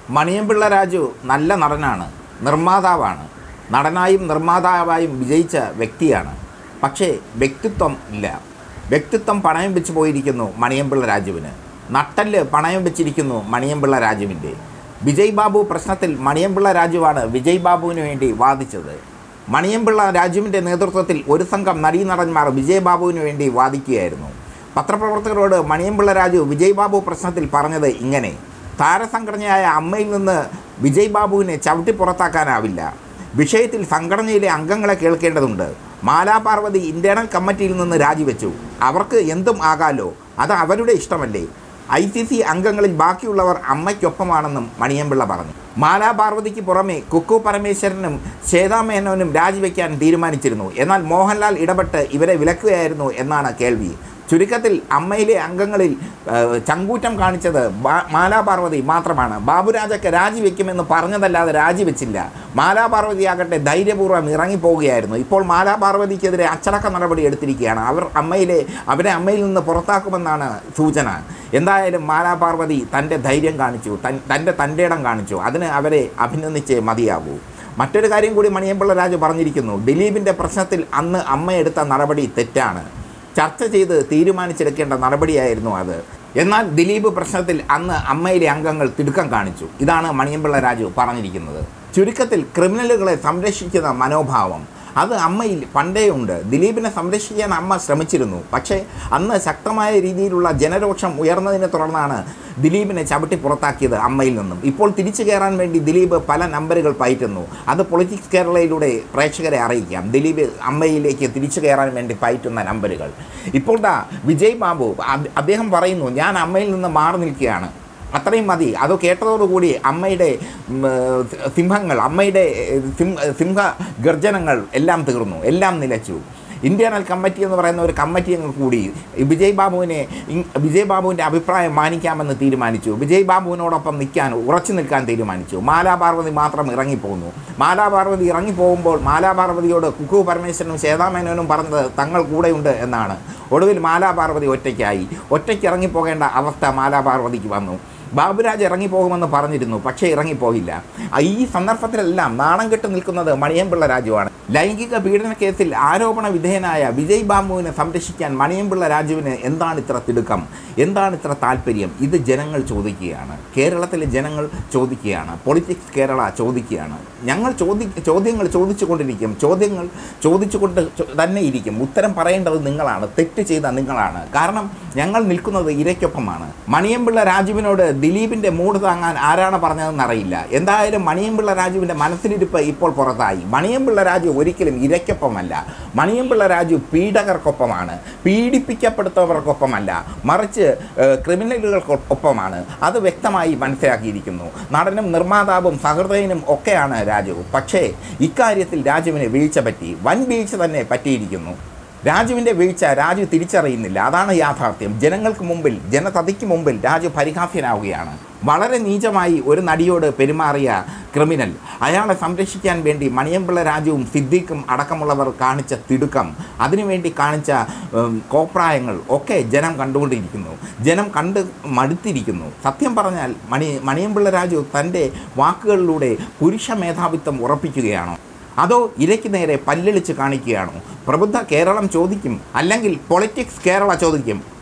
മണിയമ്പിള്ള രാജു നല്ല നടനാണ് നിർമ്മാതാവാണ് നടനായും നിർമ്മാതാവായും വിജയിച്ച വ്യക്തിയാണ് പക്ഷേ വ്യക്തിത്വം ഇല്ല വ്യക്തിത്വം പണയം വെച്ച് പോയിരിക്കുന്നു മണിയമ്പിള്ള രാജുവിന് നട്ടല് പണയം വെച്ചിരിക്കുന്നു മണിയമ്പിള്ള രാജുവിൻ്റെ വിജയ് ബാബു പ്രശ്നത്തിൽ മണിയമ്പിള്ള രാജുവാണ് വിജയ് ബാബുവിന് വേണ്ടി വാദിച്ചത് മണിയമ്പിള്ള രാജുവിൻ്റെ നേതൃത്വത്തിൽ ഒരു സംഘം നടീനടന്മാർ വിജയ് ബാബുവിന് വേണ്ടി വാദിക്കുകയായിരുന്നു പത്രപ്രവർത്തകരോട് മണിയമ്പിള്ള രാജു വിജയ് ബാബു പ്രശ്നത്തിൽ പറഞ്ഞത് ഇങ്ങനെ താരസംഘടനയായ അമ്മയിൽ നിന്ന് വിജയ് ബാബുവിനെ ചവിട്ടി പുറത്താക്കാനാവില്ല വിഷയത്തിൽ സംഘടനയിലെ അംഗങ്ങളെ കേൾക്കേണ്ടതുണ്ട് മാലാപാർവതി ഇന്റേണൽ കമ്മിറ്റിയിൽ നിന്ന് രാജിവെച്ചു അവർക്ക് എന്തും ആകാലോ അത് അവരുടെ ഇഷ്ടമല്ലേ ഐ സി സി അംഗങ്ങളിൽ ബാക്കിയുള്ളവർ അമ്മയ്ക്കൊപ്പമാണെന്നും മണിയമ്പിള്ള പറഞ്ഞു മാലാപാർവതിക്ക് പുറമെ കുക്കു പരമേശ്വരനും ശ്വേതാമേനോനും രാജിവെക്കാൻ തീരുമാനിച്ചിരുന്നു എന്നാൽ മോഹൻലാൽ ഇടപെട്ട് ഇവരെ വിലക്കുകയായിരുന്നു എന്നാണ് കേൾവി ചുരുക്കത്തിൽ അമ്മയിലെ അംഗങ്ങളിൽ ആ, ചങ്കൂറ്റം കാണിച്ചത് ബാ- മാലാപാർവതി മാത്രമാണ് ബാബുരാജൊക്കെ രാജിവെക്കുമെന്ന് പറഞ്ഞതല്ലാതെ രാജിവെച്ചില്ല മാലാപാർവതിയാകട്ടെ ധൈര്യപൂർവ്വം ഇറങ്ങിപ്പോവുകയായിരുന്നു ഇപ്പോൾ മാലാപാർവതിക്കെതിരെ അച്ചടക്ക നടപടി എടുത്തിരിക്കുകയാണ് അവർ അമ്മയിലെ അവരെ അമ്മയിൽ നിന്ന് പുറത്താക്കുമെന്നാണ് സൂചന എന്തായാലും മാലാപാർവതി തൻ്റെ ധൈര്യം കാണിച്ചു തൻ തൻ്റെ തൻ്റെ ഇടം കാണിച്ചു അതിന് അവരെ അഭിനന്ദിച്ചേ മതിയാകൂ മറ്റൊരു കാര്യം കൂടി മണിയമ്പിള്ള രാജു പറഞ്ഞിരിക്കുന്നു ദിലീപിൻ്റെ പ്രശ്നത്തിൽ അന്ന് അമ്മ എടുത്ത നടപടി തെറ്റാണ് ചർച്ച ചെയ്ത് തീരുമാനിച്ചെടുക്കേണ്ട നടപടിയായിരുന്നു അത് എന്നാൽ ദിലീപ് പ്രശ്നത്തിൽ അന്ന് അമ്മയിലെ അംഗങ്ങൾ തിടുക്കം കാണിച്ചു ഇതാണ് മണിയമ്പിള്ള രാജു പറഞ്ഞിരിക്കുന്നത് ചുരുക്കത്തിൽ ക്രിമിനലുകളെ സംരക്ഷിക്കുന്ന മനോഭാവം അത് അമ്മയിൽ പണ്ടേ ഉണ്ട് ദിലീപിനെ സംരക്ഷിക്കാൻ അമ്മ ശ്രമിച്ചിരുന്നു പക്ഷേ അന്ന് ശക്തമായ രീതിയിലുള്ള ജനരോഷം ഉയർന്നതിനെ തുടർന്നാണ് ദിലീപിനെ ചവിട്ടി പുറത്താക്കിയത് അമ്മയിൽ നിന്നും ഇപ്പോൾ തിരിച്ചു കയറാൻ വേണ്ടി ദിലീപ് പല നമ്പറുകൾ പയറ്റുന്നു അത് പൊളിറ്റിക്സ് കേരളയിലൂടെ പ്രേക്ഷകരെ അറിയിക്കാം ദിലീപ് അമ്മയിലേക്ക് തിരിച്ചു കയറാൻ വേണ്ടി പയറ്റുന്ന നമ്പറുകൾ ഇപ്പോൾ ദാ വിജയ് ബാബു അദ്- അദ്ദേഹം പറയുന്നു ഞാൻ അമ്മയിൽ നിന്ന് മാറി നിൽക്കുകയാണ് അത്രയും മതി അത് കേട്ടതോടുകൂടി അമ്മയുടെ ഉം, ഏഹ്, സിംഹങ്ങൾ അമ്മയുടെ ഏഹ്, സിംഹ സിംഹ ഗർജനങ്ങൾ എല്ലാം തീർന്നു എല്ലാം നിലച്ചു ഇന്റേണൽ കമ്മിറ്റി എന്ന് പറയുന്ന ഒരു കമ്മിറ്റി അങ്ങ് കൂടി വിജയ് ബാബുവിനെ ഇ- വിജയ് ബാബുവിൻ്റെ അഭിപ്രായം മാനിക്കാമെന്ന് തീരുമാനിച്ചു വിജയ് ബാബുവിനോടൊപ്പം നിൽക്കാൻ ഉറച്ചു നിൽക്കാൻ തീരുമാനിച്ചു മാലാപാർവതി മാത്രം ഇറങ്ങിപ്പോകുന്നു മാലാപാർവതി ഇറങ്ങിപ്പോകുമ്പോൾ മാലാപാർവതിയോട് കുക്കു പരമേശ്വരനും ശ്വേതാമേനോനും പറഞ്ഞത് തങ്ങൾ കൂടെയുണ്ട് എന്നാണ് ഒടുവിൽ മാലാപാർവതി ഒറ്റയ്ക്കായി ഒറ്റയ്ക്ക് ഇറങ്ങിപ്പോകേണ്ട അവസ്ഥ മാലാപാർവതിക്ക് വന്നു ബാബുരാജ് ഇറങ്ങിപ്പോകുമെന്ന് പറഞ്ഞിരുന്നു പക്ഷേ ഇറങ്ങിപ്പോയില്ല ഈ സന്ദർഭത്തിലെല്ലാം നാണം കെട്ട് നിൽക്കുന്നത് മണിയമ്പിള്ള രാജുവാണ് ലൈംഗിക പീഡന കേസിൽ ആരോപണ വിധേയനായ വിജയ് ബാബുവിനെ സംരക്ഷിക്കാൻ മണിയമ്പിള്ള രാജുവിന് എന്താണ് ഇത്ര തിടുക്കം എന്താണ് ഇത്ര താല്പര്യം ഇത് ജനങ്ങൾ ചോദിക്കുകയാണ് കേരളത്തിലെ ജനങ്ങൾ ചോദിക്കുകയാണ് പൊളിറ്റിക്സ് കേരള ചോദിക്കുകയാണ് ഞങ്ങൾ ചോദി ചോദ്യങ്ങൾ ചോദിച്ചു കൊണ്ടിരിക്കും ചോദ്യങ്ങൾ ചോദിച്ചുകൊണ്ട് ചോ- തന്നെ ഇരിക്കും ഉത്തരം പറയേണ്ടത് നിങ്ങളാണ് തെറ്റ് ചെയ്ത നിങ്ങളാണ് കാരണം ഞങ്ങൾ നിൽക്കുന്നത് ഇരയ്ക്കൊപ്പമാണ് മണിയമ്പിള്ള രാജുവിനോട് ദിലീപിൻ്റെ മൂട് താങ്ങാൻ ആരാണ് പറഞ്ഞതെന്ന് അറിയില്ല എന്തായാലും മണിയമ്പിള്ള രാജുവിൻ്റെ മനസ്സിലിരിപ്പ് ഇപ്പോൾ പുറത്തായി മണിയമ്പിള്ള രാജു ഒരിക്കലും ഇരയ്ക്കൊപ്പമല്ല മണിയമ്പിള്ള രാജു പീഡകർക്കൊപ്പമാണ് പീഡിപ്പിക്കപ്പെടുത്തവർക്കൊപ്പമല്ല മറിച്ച് ഏഹ്, ക്രിമിനലുകൾക്കൊപ്പമാണ് അത് വ്യക്തമായി മനസ്സിലാക്കിയിരിക്കുന്നു നടനും നിർമ്മാതാവും സഹൃദയനും ഒക്കെയാണ് രാജു പക്ഷേ ഇക്കാര്യത്തിൽ രാജുവിന് വീഴ്ച പറ്റി വൻ വീഴ്ച തന്നെ പറ്റിയിരിക്കുന്നു രാജുവിൻ്റെ വീഴ്ച രാജു തിരിച്ചറിയുന്നില്ല അതാണ് യാഥാർത്ഥ്യം ജനങ്ങൾക്ക് മുമ്പിൽ ജനതതിക്ക് മുമ്പിൽ രാജു പരിഹാസ്യനാവുകയാണ് വളരെ നീചമായി ഒരു നടിയോട് പെരുമാറിയ ക്രിമിനൽ അയാളെ സംരക്ഷിക്കാൻ വേണ്ടി മണിയമ്പിള്ള രാജുവും സിദ്ദീഖും അടക്കമുള്ളവർ കാണിച്ച തിടുക്കം അതിനുവേണ്ടി കാണിച്ച ഉം, കോപ്രായങ്ങൾ ഒക്കെ ജനം കണ്ടുകൊണ്ടിരിക്കുന്നു ജനം കണ്ട് മടുത്തിരിക്കുന്നു സത്യം പറഞ്ഞാൽ മണി മണിയമ്പിള്ള രാജു തൻ്റെ വാക്കുകളിലൂടെ പുരുഷ മേധാവിത്വം ഉറപ്പിക്കുകയാണോ അതോ ഇരയ്ക്ക് നേരെ പല്ലിളിച്ച് കാണിക്കുകയാണോ പ്രബുദ്ധ കേരളം ചോദിക്കും അല്ലെങ്കിൽ പൊളിറ്റിക്സ് കേരള ചോദിക്കും